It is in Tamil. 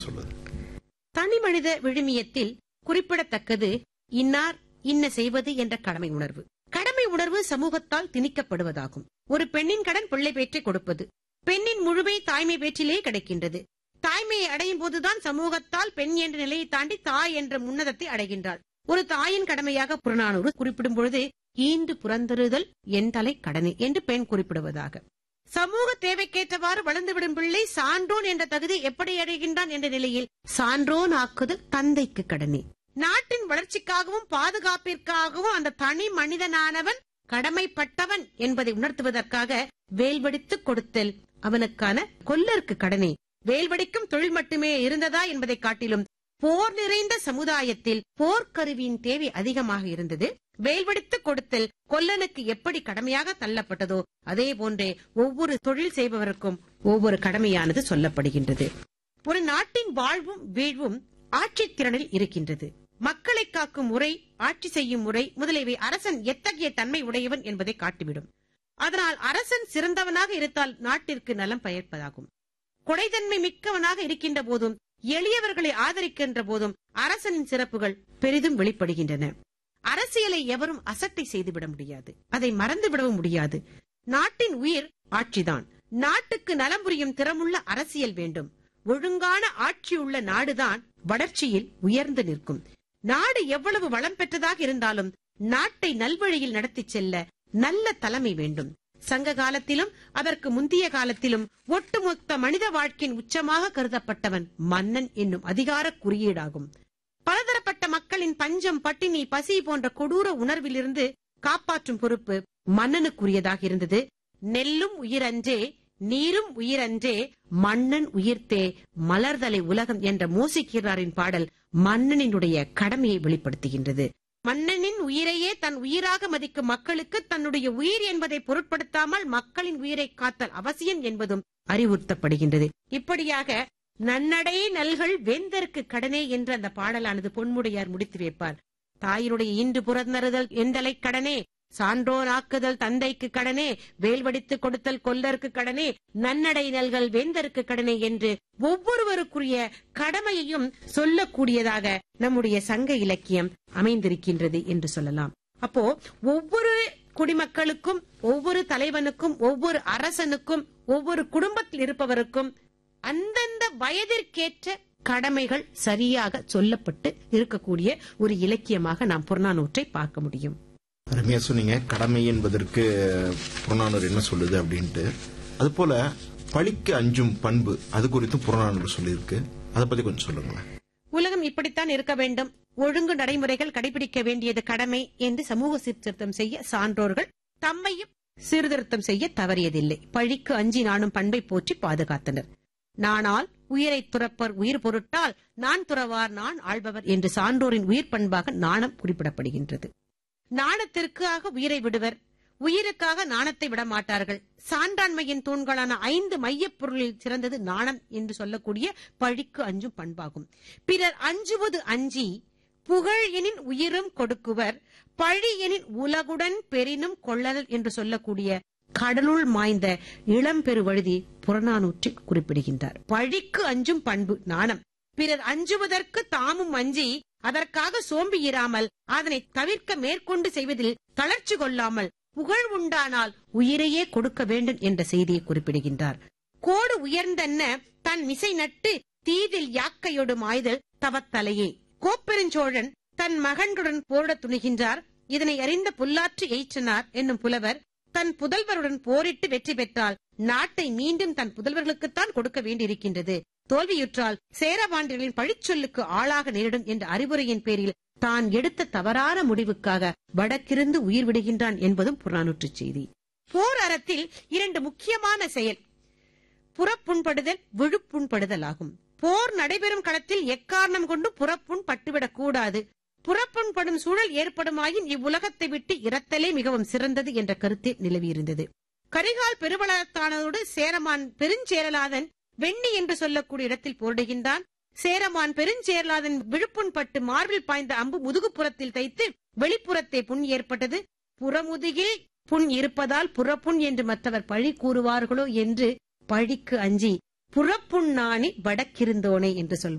சொல்லுது தனி மனித விழுமியத்தில் குறிப்பிடத்தக்கது இன்னார் இன்ன செய்வது என்ற கடமை உணர்வு கடமை உணர்வு சமூகத்தால் திணிக்கப்படுவதாகும் ஒரு பெண்ணின் கடன் பிள்ளை பேற்றை கொடுப்பது பெண்ணின் முழுமை தாய்மை பேற்றிலே கிடைக்கின்றது தாய்மையை அடையும் போதுதான் சமூகத்தால் பெண் என்ற நிலையை தாண்டி தாய் என்ற உன்னதத்தை அடைகின்றாள் ஒரு தாயின் கடமையாக புறநானூறு குறிப்பிடும் பொழுது ஈண்டு புறந்தருதல் என் தலை கடனை என்று பெண் குறிப்பிடுவதாக சமூக தேவைக்கேற்றவாறு வளர்ந்துவிடும் பிள்ளை சான்றோன் என்ற தகுதி எப்படி அடைகின்றான் என்ற நிலையில் சான்றோன் ஆக்குதல் தந்தைக்கு கடனே நாட்டின் வளர்ச்சிக்காகவும் பாதுகாப்பிற்காகவும் அந்த தனி மனிதனானவன் கடமைப்பட்டவன் என்பதை உணர்த்துவதற்காக வேல்வடித்து கொடுத்தல் அவனுக்கான கொல்லருக்கு கடனே வேல்வடிக்கும் தொழில் மட்டுமே இருந்ததா என்பதை காட்டிலும் போர் நிறைந்த சமுதாயத்தில் போர்க்கருவியின் தேவை அதிகமாக இருந்தது வேல்வடித்து கொடுத்தல் கொல்லனுக்கு எப்படி கடமையாக தள்ளப்பட்டதோ அதே போன்றே ஒவ்வொரு தொழில் செய்பவருக்கும் ஒவ்வொரு கடமையானது சொல்லப்படுகின்றது ஒரு நாட்டின் வாழ்வும் வீழ்வும் ஆட்சி திறனில் இருக்கின்றது மக்களை காக்கும் முறை ஆட்சி செய்யும் முறை முதலியவை அரசன் எத்தகைய தன்மை உடையவன் என்பதை காட்டிவிடும் அதனால் அரசன் சிறந்தவனாக இருந்தால் நாட்டிற்கு நலம் பயப்பதாகும் கொடைத்தன்மை மிக்கவனாக இருக்கின்ற போதும் எளியவர்களை ஆதரிக்கின்ற போதும் அரசனின் சிறப்புகள் பெரிதும் வெளிப்படுகின்றன அரசியலை எவரும் அசட்டை செய்துவிட முடியாது அதை மறந்துவிடவும் முடியாது நாட்டின் உயிர் ஆட்சிதான் நாட்டுக்கு நலம் புரியும் திறமுள்ள அரசியல் வேண்டும் ஒழுங்கான ஆட்சியுள்ள நாடுதான் வளர்ச்சியில் உயர்ந்து நிற்கும் நாடு எவ்வளவு வளம் பெற்றதாக இருந்தாலும் நாட்டை நல்வழியில் நடத்திச் செல்ல நல்ல தலைமை வேண்டும் சங்க காலத்திலும் அதற்கு முந்தைய காலத்திலும் ஒட்டுமொத்த மனித வாழ்க்கையின் உச்சமாக கருதப்பட்டவன் மன்னன் என்னும் அதிகார குறியீடாகும் பலதரப்பட்ட மக்களின் பஞ்சம் பட்டினி பசி போன்ற கொடூர உணர்விலிருந்து காப்பாற்றும் பொறுப்பு மன்னனுக்குரியதாக இருந்தது நெல்லும் உயிரன்றே நீரும் உயிரன்றே மன்னன் உயிர்த்தே மலர்தலை உலகம் என்ற மோசிக்கிறாரின் பாடல் மன்னனினுடைய கடமையை வெளிப்படுத்துகின்றது மன்னனின் உயிரையே தன் உயிராக மதிக்கும் மக்களுக்கு தன்னுடைய உயிர் என்பதை பொருட்படுத்தாமல் மக்களின் உயிரை காத்தல் அவசியம் என்பதும் அறிவுறுத்தப்படுகின்றது இப்படியாக நன்னடை நல்கள் வேந்தருக்கு கடனே என்று அந்த பாடலானது பொன்முடையார் முடித்து வைப்பார் தாயினுடைய இன்று புறந்தறுதல் எந்தலை கடனே சான்றோனாக்குதல் தந்தைக்கு கடனே வேல்வடித்து கொடுத்தல் கொல்லருக்கு கடனே நன்னடை நல்கள் வேந்தருக்கு கடனே என்று ஒவ்வொருவருக்குரிய கடமையையும் சொல்லக்கூடியதாக நம்முடைய சங்க இலக்கியம் அமைந்திருக்கின்றது என்று சொல்லலாம் அப்போ ஒவ்வொரு குடிமக்களுக்கும் ஒவ்வொரு தலைவனுக்கும் ஒவ்வொரு அரசனுக்கும் ஒவ்வொரு குடும்பத்தில் இருப்பவருக்கும் அந்தந்த வயதிற்கேற்ற கடமைகள் சரியாக சொல்லப்பட்டு இருக்கக்கூடிய ஒரு இலக்கியமாக நாம் புறநானூற்றை பார்க்க முடியும் அருமையா சொன்னீங்க கடமை என்பதற்கு புறநானூறு என்ன சொல்லுது அப்படின்ட்டு அதுபோல பழிக்கு அஞ்சும் பண்பு அது குறித்தும் புறநானூறு சொல்லியிருக்கு அதை பத்தி கொஞ்சம் சொல்லுங்களேன் உலகம் இப்படித்தான் இருக்க வேண்டும் ஒழுங்கு நடைமுறைகள் கடைபிடிக்க வேண்டியது கடமை என்று சமூக சீர்திருத்தம் செய்ய சான்றோர்கள் தம்மையும் சீர்திருத்தம் செய்ய தவறியதில்லை பழிக்கு அஞ்சி நானும் பண்பை போற்றி பாதுகாத்தனர் நானால் உயிரை துறப்பர் உயிர் பொருட்டால் நான் துறவார் நான் ஆள்பவர் என்று சான்றோரின் உயிர் பண்பாக நாணம் குறிப்பிடப்படுகின்றது நாணத்திற்காக உயிரை விடுவர் உயிருக்காக நாணத்தை விட மாட்டார்கள் சான்றாண்மையின் தூண்களான ஐந்து மையப் பொருளில் சிறந்தது நாணம் என்று சொல்லக்கூடிய பழிக்கு அஞ்சும் பண்பாகும் பிறர் அஞ்சுவது அஞ்சி புகழ் எனின் உயிரும் கொடுக்குவர் பழி எனின் உலகுடன் பெரினும் கொள்ளல் என்று சொல்லக்கூடிய கடலுள் மாய்ந்த இளம்பெரு வழுதி புறநானூற்றில் குறிப்பிடுகின்றார் பழிக்கு அஞ்சும் பண்பு நாணம் பிறர் அஞ்சுவதற்கு தாமும் அஞ்சி அதற்காக சோம்பி இராமல் அதனை தவிர்க்க மேற்கொண்டு செய்வதில் தளர்ச்சி கொள்ளாமல் புகழ் உண்டானால் உயிரையே கொடுக்க வேண்டும் என்ற செய்தியை குறிப்பிடுகின்றார் கோடு உயர்ந்தன்ன தன் மிசை நட்டு தீதில் யாக்கையொடு மாய்தல் தவத்தலையே கோப்பெருஞ்சோழன் தன் மகன்களுடன் போரிடத் துணிகின்றார் இதனை அறிந்த புல்லாற்று எயிற்றனார் என்னும் புலவர் தன் புதல்வருடன் போரிட்டு வெற்றி பெற்றால் நாட்டை மீண்டும் தன் புதல்வர்களுக்குத்தான் கொடுக்க வேண்டியிருக்கின்றது தோல்வியுற்றால் சேரபாண்டியர்களின் பழிச்சொல்லுக்கு ஆளாக நேரிடும் என்ற அறிவுரையின் பேரில் தான் எடுத்த தவறான முடிவுக்காக வடக்கிருந்து உயிர் விடுகின்றான் என்பதும் புறநானூற்று செய்தி போர் அறத்தில் இரண்டு முக்கியமான செயல் புறப்புண்படுதல் விழுப்புண்படுதல் ஆகும் போர் நடைபெறும் களத்தில் எக்காரணம் கொண்டு புறப்புண் பட்டுவிடக் கூடாது புறப்புண்படும் சூழல் ஏற்படுமாயின் இவ்வுலகத்தை விட்டு இறத்தலே மிகவும் சிறந்தது என்ற கருத்து நிலவியிருந்தது கரிகால் பெருவளத்தானதோடு சேரமான் பெருஞ்சேரலாதன் வெண்ணி என்று சொல்லக்கூடிய இடத்தில் போரிடுகின்றான் சேரமான் பெருஞ்சேரலாதன் விழுப்புண் பட்டு மார்பில் பாய்ந்த அம்பு முதுகுப்புறத்தில் தைத்து வெளிப்புறத்தே புண் ஏற்பட்டது புறமுதுகில் புண் இருப்பதால் புறப்புண் என்று மற்றவர் பழி கூறுவார்களோ என்று பழிக்கு அஞ்சி புறப்புண்ணாணி வடக்கிருந்தோனே என்று சொல்வார்